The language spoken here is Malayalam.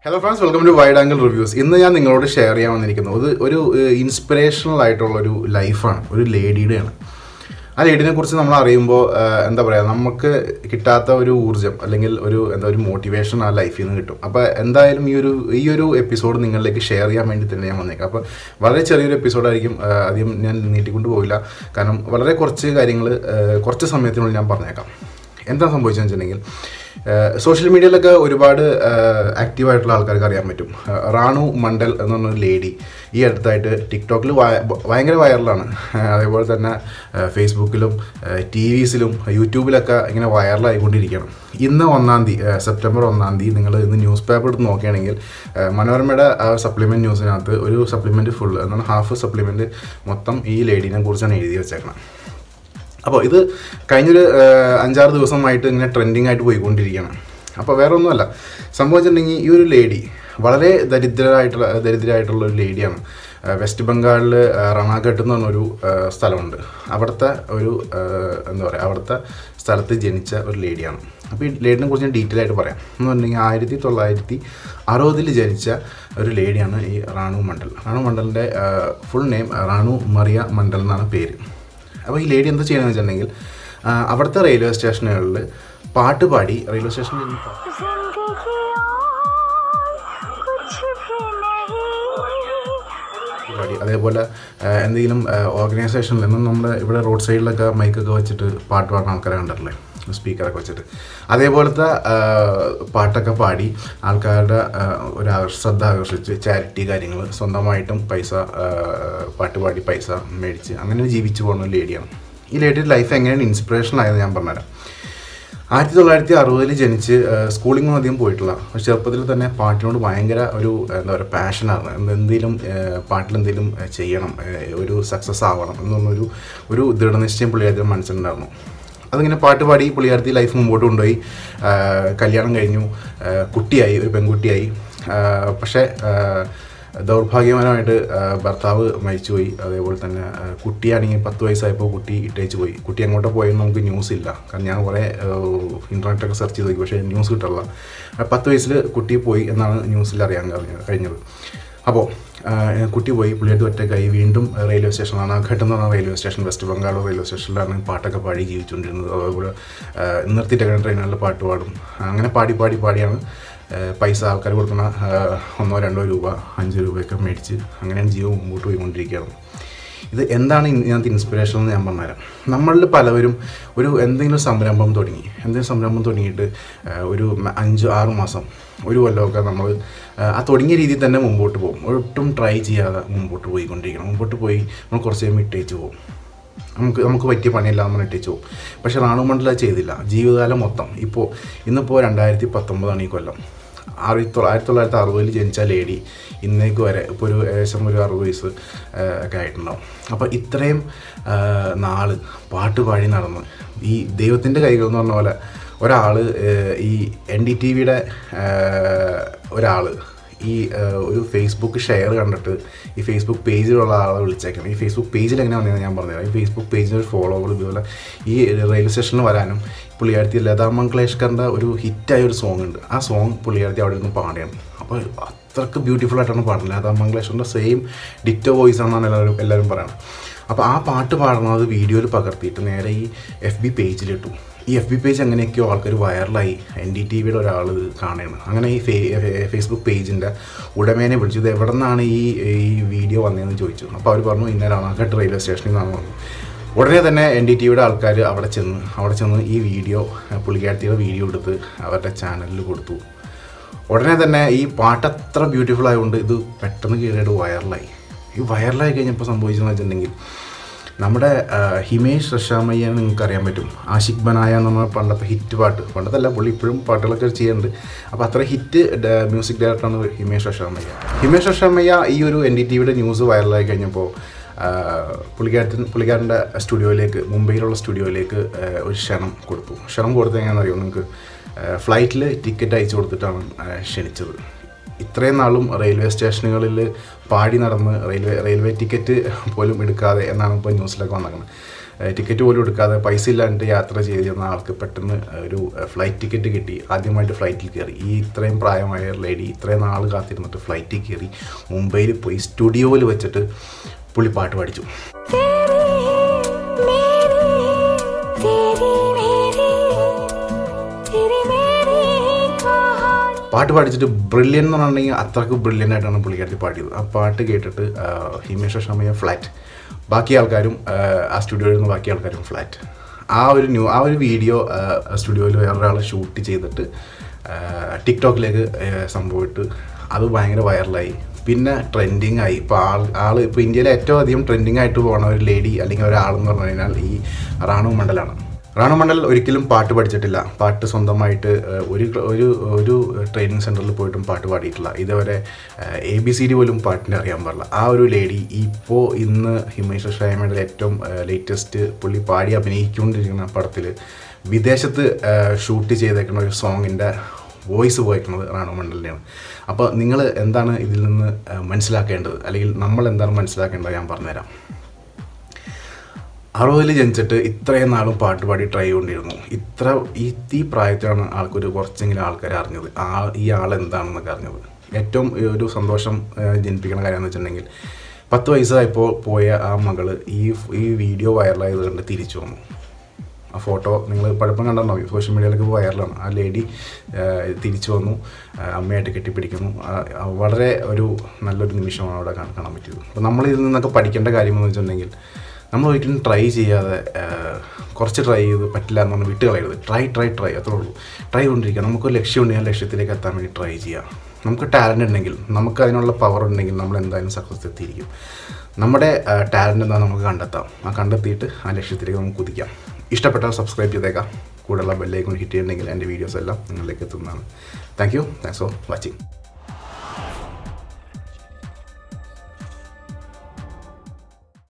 hello friends welcome to wide angle reviews ഇന്ന് ഞാൻ നിങ്ങളോട് ഷെയർ ചെയ്യാൻ വന്നിരിക്കുന്നത് ഒരു ഒരു ഇൻസ്പിറേഷണൽ ആയിട്ടുള്ള ഒരു ലൈഫാണ് ഒരു ലേഡിയുടെയാണ് ആ ലേഡിനെ കുറിച്ച് നമ്മൾ അറിയുമ്പോൾ എന്താ പറയുക നമുക്ക് കിട്ടാത്ത ഒരു ഊർജ്ജം അല്ലെങ്കിൽ ഒരു എന്താ ഒരു മോട്ടിവേഷൻ ആ ലൈഫിൽ നിന്ന് കിട്ടും അപ്പോൾ എന്തായാലും ഈ ഒരു ഈ ഒരു എപ്പിസോഡ് നിങ്ങളിലേക്ക് ഷെയർ ചെയ്യാൻ വേണ്ടി തന്നെ ഞാൻ വന്നേക്കാം അപ്പോൾ വളരെ ചെറിയൊരു എപ്പിസോഡായിരിക്കും അധികം ഞാൻ നീട്ടിക്കൊണ്ട് പോയില്ല കാരണം വളരെ കുറച്ച് കാര്യങ്ങൾ കുറച്ച് സമയത്തിനുള്ളിൽ ഞാൻ പറഞ്ഞേക്കാം എന്താ സംഭവിച്ചതെന്ന് വെച്ചിട്ടുണ്ടെങ്കിൽ സോഷ്യൽ മീഡിയയിലൊക്കെ ഒരുപാട് ആക്റ്റീവായിട്ടുള്ള ആൾക്കാർക്ക് അറിയാൻ പറ്റും ആ, റാണു മണ്ഡൽ എന്ന് പറഞ്ഞൊരു ലേഡി ഈ അടുത്തായിട്ട് ടിക്ടോക്കിൽ ഭയങ്കര വൈറലാണ് അതേപോലെ തന്നെ ആ, ഫേസ്ബുക്കിലും ടി വിസിലും യൂട്യൂബിലൊക്കെ ഇങ്ങനെ വൈറലായിക്കൊണ്ടിരിക്കുകയാണ് ഇന്ന് ഒന്നാം തീയതി ആ, സെപ്റ്റംബർ ഒന്നാം തീയതി നിങ്ങൾ ഇന്ന് ന്യൂസ് പേപ്പർ എടുത്ത് നോക്കുകയാണെങ്കിൽ ആ, മനോരമയുടെ ആ സപ്ലിമെൻറ്റ് ന്യൂസിനകത്ത് ഒരു സപ്ലിമെൻറ്റ് ഫുൾ എന്നാണ് ഹാഫ് സപ്ലിമെൻറ്റ് മൊത്തം ഈ ലേഡീനെ കുറിച്ചാണ് എഴുതി വെച്ചേക്കണം അപ്പോൾ ഇത് കഴിഞ്ഞൊരു ആ, അഞ്ചാറ് ദിവസമായിട്ട് ഇങ്ങനെ ട്രെൻഡിങ് ആയിട്ട് പോയിക്കൊണ്ടിരിക്കുകയാണ് അപ്പോൾ വേറെ ഒന്നുമല്ല സംഭവിച്ചിട്ടുണ്ടെങ്കിൽ ഈ ഒരു ലേഡി വളരെ ദരിദ്രരായിട്ടുള്ള ദരിദ്രരായിട്ടുള്ള ഒരു ലേഡിയാണ് ആ, വെസ്റ്റ് ബംഗാളിൽ ആ, റാണാഘട്ട് എന്ന് പറഞ്ഞൊരു ആ, സ്ഥലമുണ്ട് അവിടുത്തെ ഒരു ആ, എന്താ പറയുക അവിടുത്തെ സ്ഥലത്ത് ജനിച്ച ഒരു ലേഡിയാണ് അപ്പോൾ ഈ ലേഡിനെ കുറിച്ച് ഞാൻ ഡീറ്റെയിൽ ആയിട്ട് പറയാം എന്ന് പറഞ്ഞിട്ടുണ്ടെങ്കിൽ ആയിരത്തി തൊള്ളായിരത്തി അറുപതിൽ ജനിച്ച ഒരു ലേഡിയാണ് ഈ റാണു മണ്ഡൽ റാണു മണ്ഡലിൻ്റെ full name Ranu Maria Mondal എന്നാണ് പേര് അപ്പോൾ ഈ ലേഡി എന്താ ചെയ്യണമെന്ന് വെച്ചിട്ടുണ്ടെങ്കിൽ ആ, അവിടുത്തെ റെയിൽവേ സ്റ്റേഷനുകളിൽ പാട്ട് പാടി റെയിൽവേ സ്റ്റേഷനിൽ ഇരുന്ന് പാ- जिंदगी और कुछ भी नहीं പാടി അതേപോലെ ആ, എന്തെങ്കിലും ഓർഗനൈസേഷനിൽ നിന്നും നമ്മുടെ ഇവിടെ റോഡ് സൈഡിലൊക്കെ മൈക്കൊക്കെ വെച്ചിട്ട് പാട്ട് പാടുന്ന ആൾക്കാരെ കണ്ടിട്ടില്ലേ സ്പീക്കറൊക്കെ വെച്ചിട്ട് അതേപോലത്തെ ആ, പാട്ടൊക്കെ പാടി ആൾക്കാരുടെ ആ, ഒരു ആകർഷ- ശ്രദ്ധ ആകർഷിച്ച് ചാരിറ്റി കാര്യങ്ങൾ സ്വന്തമായിട്ടും പൈസ ആ, പാട്ട് പാടി പൈസ മേടിച്ച് അങ്ങനെ ജീവിച്ചു പോകുന്ന ഒരു ലേഡിയാണ് ഈ ലേഡിയുടെ ലൈഫ് എങ്ങനെയാണ് ഇൻസ്പിറേഷൻ ആയത് ഞാൻ പറഞ്ഞുതരാം ആയിരത്തി തൊള്ളായിരത്തി അറുപതിൽ ജനിച്ച് സ്കൂളിങ്ങൊന്നും അധികം പോയിട്ടില്ല പക്ഷെ ചെറുപ്പത്തിൽ തന്നെ പാട്ടിനോട് ഭയങ്കര ഒരു എന്താ പറയുക പാഷനാണ് എന്തെങ്കിലും പാട്ടിലെന്തെങ്കിലും ഏഹ്, ചെയ്യണം ഏഹ്, ഒരു സക്സസ് ആവണം എന്നൊന്നൊരു ഒരു ദൃഢനിശ്ചയം പുള്ളിയായിട്ട് മനസ്സിലുണ്ടായിരുന്നു അതിങ്ങനെ പാട്ട് പാടി പുള്ളിയാർത്തി ലൈഫ് മുമ്പോട്ട് കൊണ്ടുപോയി ഏഹ്, കല്യാണം കഴിഞ്ഞു ഏഹ്, കുട്ടിയായി ഒരു പെൺകുട്ടിയായി ഏഹ്, പക്ഷേ ഏഹ്, ദൗർഭാഗ്യപരമായിട്ട് ആ, ഭർത്താവ് മരിച്ചുപോയി അതേപോലെ തന്നെ ആ, കുട്ടിയാണെങ്കിൽ പത്ത് വയസ്സായപ്പോൾ കുട്ടി ഇട്ടേച്ച് പോയി കുട്ടി എങ്ങോട്ട് പോയെന്ന് നമുക്ക് ന്യൂസ് ഇല്ല കാരണം ഞാൻ കുറേ ഇൻ്റർനെറ്റൊക്കെ സെർച്ച് ചെയ്ത് നോക്കി പക്ഷേ ന്യൂസ് കിട്ടില്ല ആ, പത്ത് വയസ്സിൽ കുട്ടി പോയി എന്നാണ് ന്യൂസിൽ അറിയാൻ കഴിഞ്ഞ- കഴിഞ്ഞത് അപ്പോൾ ആ, കുട്ടി പോയി പുള്ളിയുടെ ഒറ്റക്കായി വീണ്ടും റെയിൽവേ സ്റ്റേഷനാണ് ഘട്ടം എന്ന് പറഞ്ഞ railway station West Bengal railway സ്റ്റേഷനിലാണ് പാട്ടൊക്കെ പാടി ജീവിച്ചുകൊണ്ടിരുന്നത് അതേപോലെ ആ, നിർത്തിയിട്ടൊക്കെ ട്രെയിനുകളിൽ പാട്ട് പാടും അങ്ങനെ പാടി പാടി പാടിയാണ് ഏഹ് പൈസ ആൾക്കാർ കൊടുക്കുന്ന ഏഹ് ഒന്നോ രണ്ടോ രൂപ അഞ്ച് രൂപയൊക്കെ മേടിച്ച് അങ്ങനെയാണ് ജീവൻ മുമ്പോട്ട് പോയിക്കൊണ്ടിരിക്കുകയാണ് ഇത് എന്താണ് ഇൻ- ഇതിനകത്ത് ഇൻസ്പിറേഷൻ എന്ന് ഞാൻ പറഞ്ഞുതരാം നമ്മളിൽ പലവരും ഒരു എന്തെങ്കിലും സംരംഭം തുടങ്ങി എന്തെങ്കിലും സംരംഭം തുടങ്ങിയിട്ട് ഏഹ് ഒരു മ- അഞ്ച് ആറ് മാസം ഒരു കൊല്ലമൊക്കെ നമ്മൾ ഏഹ് ആ തുടങ്ങിയ രീതിയിൽ തന്നെ മുമ്പോട്ട് പോകും ഒട്ടും ട്രൈ ചെയ്യാതെ മുമ്പോട്ട് പോയിക്കൊണ്ടിരിക്കണം മുമ്പോട്ട് പോയി നമ്മൾ കുറച്ച് കഴിയുമ്പോൾ ഇട്ടേച്ച് പോകും നമുക്ക് നമുക്ക് പറ്റിയ പണിയല്ല നമ്മൾ ഇട്ടിച്ചു പോകും പക്ഷെ റാണു മണ്ഡല ചെയ്തില്ല ജീവിതകാലം മൊത്തം ഇപ്പോൾ ഇന്നിപ്പോൾ രണ്ടായിരത്തി പത്തൊമ്പതാണ് ഈ കൊല്ലം ആയിരത്തി തൊള്ള- ആയിരത്തി തൊള്ളായിരത്തി അറുപതിൽ ജനിച്ച ലേഡി ഇന്നേക്ക് വരെ ഇപ്പോൾ ഒരു ഏകദേശം ഒരു അറുപത് വയസ്സ് ആ, ഒക്കെ ആയിട്ടുണ്ടാവും അപ്പോൾ ഇത്രയും ആ, നാള് പാട്ട് പാടി നടന്ന് ഈ ദൈവത്തിൻ്റെ കൈകൾ എന്ന് പറഞ്ഞ പോലെ ഒരാൾ ഈ എൻ ഡി ടി വിയുടെ ഒരാൾ ഈ ആ, ഒരു ഫേസ്ബുക്ക് ഷെയർ കണ്ടിട്ട് ഈ ഫേസ്ബുക്ക് പേജിലുള്ള ആളെ വിളിച്ചേക്കണം ഈ ഫേസ്ബുക്ക് പേജിൽ എങ്ങനെ വന്നതെന്ന് ഞാൻ പറഞ്ഞുതരാം ഈ ഫേസ്ബുക്ക് പേജിൽ ഒരു ഫോളോവർ ഇതുപോലെ ഈ റെയിൽവേ സ്റ്റേഷനിൽ വരാനും പുള്ളിയാർത്തി ലതാ മംഗ്ലേഷ്കറിൻ്റെ ഒരു ഹിറ്റായ ഒരു സോങ് ഉണ്ട് ആ സോങ് പുള്ളിയാർത്തി അവിടെ നിന്ന് പാടുകയാണ് അപ്പോൾ അത്രക്ക് ബ്യൂട്ടിഫുൾ ആയിട്ടാണ് പാടുന്നത് ലതാ മംഗ്ലേഷ്കറിൻ്റെ സെയിം ഡിറ്റോ വോയിസ് ആണെന്നാണ് എല്ലാവരും എല്ലാവരും പറയുന്നത് അപ്പോൾ ആ പാട്ട് പാടുന്നത് വീഡിയോയിൽ പകർത്തിയിട്ട് നേരെ ഈ എഫ് ബി പേജിലിട്ടു ഈ എഫ് ബി പേജ് എങ്ങനെയൊക്കെയോ ആൾക്കാർ വൈറലായി എൻ ഡി ടി വിയുടെ ഒരാൾ ഇത് കാണുകയാണ് അങ്ങനെ ഈ ഫേ ഫേ- ഫേസ്ബുക്ക് പേജിൻ്റെ ഉടമേനെ വിളിച്ചു ഇത് എവിടെ നിന്നാണ് ഈ ഈ വീഡിയോ വന്നതെന്ന് ചോദിച്ചു അപ്പോൾ അവർ പറഞ്ഞു ഇന്ന റാണാഘട്ട് റെയിൽവേ സ്റ്റേഷനിൽ നിന്നാണ് പറഞ്ഞു ഉടനെ തന്നെ എൻ ഡി ടി വിയുടെ ആൾക്കാർ അവിടെ ചെന്ന് അവിടെ ചെന്ന് ഈ വീഡിയോ പുള്ളിക്കാരത്തിയുടെ വീഡിയോ എടുത്ത് അവരുടെ ചാനലിൽ കൊടുത്തു ഉടനെ തന്നെ ഈ പാട്ട് അത്ര ബ്യൂട്ടിഫുൾ ആയതുകൊണ്ട് ഇത് പെട്ടെന്ന് കീഴായിട്ട് വൈറലായി ഈ വൈറലായി കഴിഞ്ഞപ്പോൾ സംഭവിച്ചതെന്ന് വെച്ചിട്ടുണ്ടെങ്കിൽ നമ്മുടെ ആ, ഹിമേഷ് റഷാമയ്യ നിങ്ങൾക്ക് അറിയാൻ പറ്റും ആഷിഖ് ബനായ എന്ന് പറഞ്ഞ പണ്ടത്തെ ഹിറ്റ് പാട്ട് പണ്ടത്തല്ല പുള്ളി ഇപ്പോഴും പാട്ടുകളൊക്കെ ചെയ്യുന്നുണ്ട് അപ്പോൾ അത്ര ഹിറ്റ് മ്യൂസിക് ഡയറക്ടറാണ് ഹിമേഷ് റഷാമയ്യ ഹിമേഷ് റഷാമയ്യ ഈ ഒരു എൻ ഡി ടി വിയുടെ ന്യൂസ് വൈറലായി കഴിഞ്ഞപ്പോൾ പുള്ളിക്കാരത്തിന് പുള്ളിക്കാരൻ്റെ സ്റ്റുഡിയോയിലേക്ക് മുംബൈയിലുള്ള സ്റ്റുഡിയോയിലേക്ക് ആ, ഒരു ക്ഷണം കൊടുത്തു ക്ഷണം കൊടുത്തത് എങ്ങനെയാണെന്ന് അറിയോ നിങ്ങൾക്ക് ഫ്ലൈറ്റിൽ ടിക്കറ്റ് അയച്ചു കൊടുത്തിട്ടാണ് ആ, ക്ഷണിച്ചത് ഇത്രയും നാളും റെയിൽവേ സ്റ്റേഷനുകളിൽ പാടി നടന്ന് റെയിൽവേ റെയിൽവേ ടിക്കറ്റ് പോലും എടുക്കാതെ എന്നാണ് ഇപ്പോൾ ന്യൂസിലൊക്കെ വന്നേക്കുന്നത് ടിക്കറ്റ് പോലും എടുക്കാതെ പൈസ ഇല്ലാണ്ട് യാത്ര ചെയ്തിരുന്ന ആൾക്ക് പെട്ടെന്ന് ഒരു ഫ്ലൈറ്റ് ടിക്കറ്റ് കിട്ടി ആദ്യമായിട്ട് ഫ്ലൈറ്റിൽ കയറി ഈ ഇത്രയും പ്രായമായ ലേഡി ഇത്രയും നാൾ കാത്തിരുന്നിട്ട് ഫ്ലൈറ്റിൽ കയറി മുംബൈയിൽ പോയി സ്റ്റുഡിയോയിൽ വെച്ചിട്ട് പുള്ളി പാട്ട് പഠിച്ചു तेरी मेरी तेरी मेरी कहानी പാട്ട് പഠിച്ചിട്ട് ബ്രില്യൻ എന്ന് പറഞ്ഞിട്ടുണ്ടെങ്കിൽ അത്രക്ക് ബ്രില്യൻ ആയിട്ടാണ് പുള്ളിക്കാരത്തി പാടിയത് ആ പാട്ട് കേട്ടിട്ട് ആ, ഹിമേഷ ഷമയ ഫ്ലാറ്റ് ബാക്കി ആൾക്കാരും ആ, ആ സ്റ്റുഡിയോയിൽ നിന്ന് ബാക്കി ആൾക്കാരും ഫ്ലാറ്റ് ആ ഒരു ന്യൂ ആ ഒരു വീഡിയോ സ്റ്റുഡിയോയിൽ വേറൊരാൾ ഷൂട്ട് ചെയ്തിട്ട് ആ, ടിക്ടോക്കിലേക്ക് ആ, സംഭവിട്ട് അത് ഭയങ്കര വൈറലായി പിന്നെ ട്രെൻഡിങ് ആയി ഇപ്പോൾ ആൾ ആൾ ഇപ്പോൾ ഇന്ത്യയിലെ ഏറ്റവും അധികം ട്രെൻഡിങ് ആയിട്ട് പോകുന്ന ഒരു ലേഡി അല്ലെങ്കിൽ ഒരാളെന്ന് പറഞ്ഞു കഴിഞ്ഞാൽ ഈ റാണു മണ്ഡലാണ് റാണു മണ്ഡൽ ഒരിക്കലും പാട്ട് പഠിച്ചിട്ടില്ല പാട്ട് സ്വന്തമായിട്ട് ഏഹ്, ഒരു ക്ല- ഒരു ഒരു ട്രെയിനിങ് സെൻറ്ററിൽ പോയിട്ടും പാട്ട് പാടിയിട്ടില്ല ഇതുവരെ എ ബി സി ഡി പോലും പാട്ടിന് അറിയാൻ പാടില്ല ആ ഒരു ലേഡി ഇപ്പോൾ ഇന്ന് ഹിമേഷ് ഷായമയുടെ ഏറ്റവും ലേറ്റസ്റ്റ് പുള്ളി പാടി അഭിനയിച്ചുകൊണ്ടിരിക്കുന്ന പടത്തിൽ വിദേശത്ത് ഷൂട്ട് ചെയ്തേക്കുന്ന ഒരു സോങ്ങിൻ്റെ വോയിസ് പോയേക്കുന്നത് റാണു മണ്ഡലിനെയാണ് അപ്പോൾ നിങ്ങൾ എന്താണ് ഇതിൽ നിന്ന് ഏഹ്, മനസ്സിലാക്കേണ്ടത് അല്ലെങ്കിൽ നമ്മൾ എന്താണ് മനസ്സിലാക്കേണ്ടത് ഞാൻ പറഞ്ഞുതരാം അറുപതിൽ ജനിച്ചിട്ട് ഇത്രയും നാളും പാട്ട് പാടി ട്രൈ ചെയ്തുകൊണ്ടിരുന്നു ഇത്ര ഈ ഈ പ്രായത്തിലാണ് ആൾക്കൊരു കുറച്ചെങ്കിലും ആൾക്കാർ അറിഞ്ഞത് ആ ഈ ആൾ എന്താണെന്നൊക്കെ അറിഞ്ഞത് ഏറ്റവും ഒരു സന്തോഷം ഏഹ്, ജനിപ്പിക്കുന്ന കാര്യം എന്ന് വെച്ചിട്ടുണ്ടെങ്കിൽ പത്ത് വയസ്സായപ്പോൾ പോയ ആ മകള് ഈ ഈ വീഡിയോ വൈറലായത് കണ്ട് തിരിച്ചു വന്നു ആ ഫോട്ടോ നിങ്ങൾ പലപ്പോഴും കണ്ടിട്ടുണ്ടാവും സോഷ്യൽ മീഡിയയിലൊക്കെ വൈറലാണ് ആ ലേഡി തിരിച്ചു വന്നു ആ, അമ്മയായിട്ട് കെട്ടിപ്പിടിക്കുന്നു ആ, ആ, വളരെ ഒരു നല്ലൊരു നിമിഷമാണ് അവിടെ കാണാൻ കാണാൻ പറ്റിയത് അപ്പോൾ നമ്മൾ ഇതിൽ നിന്നൊക്കെ പഠിക്കേണ്ട കാര്യം എന്ന് വെച്ചിട്ടുണ്ടെങ്കിൽ നമ്മൾ ഒരിക്കലും ട്രൈ ചെയ്യാതെ ആ, കുറച്ച് ട്രൈ ചെയ്ത് പറ്റില്ല എന്ന് പറഞ്ഞ് വിട്ട് കളയരുത് ട്രൈ ട്രൈ ട്രൈ അത്രേ ഉള്ളൂ ട്രൈ കൊണ്ടിരിക്കുക നമുക്കൊരു ലക്ഷ്യമുണ്ടെങ്കിൽ ആ ലക്ഷ്യത്തിലേക്ക് എത്താൻ വേണ്ടി ട്രൈ ചെയ്യുക നമുക്ക് ടാലൻ്റ് ഉണ്ടെങ്കിൽ നമുക്ക് അതിനുള്ള പവർ ഉണ്ടെങ്കിൽ നമ്മൾ എന്തായാലും സക്സസ് എത്തിയിരിക്കും നമ്മുടെ ടാലൻ്റ് എന്താ നമുക്ക് കണ്ടെത്താം ആ കണ്ടെത്തിയിട്ട് ആ ലക്ഷ്യത്തിലേക്ക് നമുക്ക് കുതിക്കാം ഇഷ്ടപ്പെട്ടാൽ സബ്സ്ക്രൈബ് ചെയ്തേക്കാം കൂടെയുള്ള ബെല്ലൈക്കൺ ഹിറ്റ് ചെയ്യണമെങ്കിൽ എൻ്റെ വീഡിയോസ് എല്ലാം നിങ്ങളിലേക്ക് എത്തുന്നതാണ് thank you thanks for watching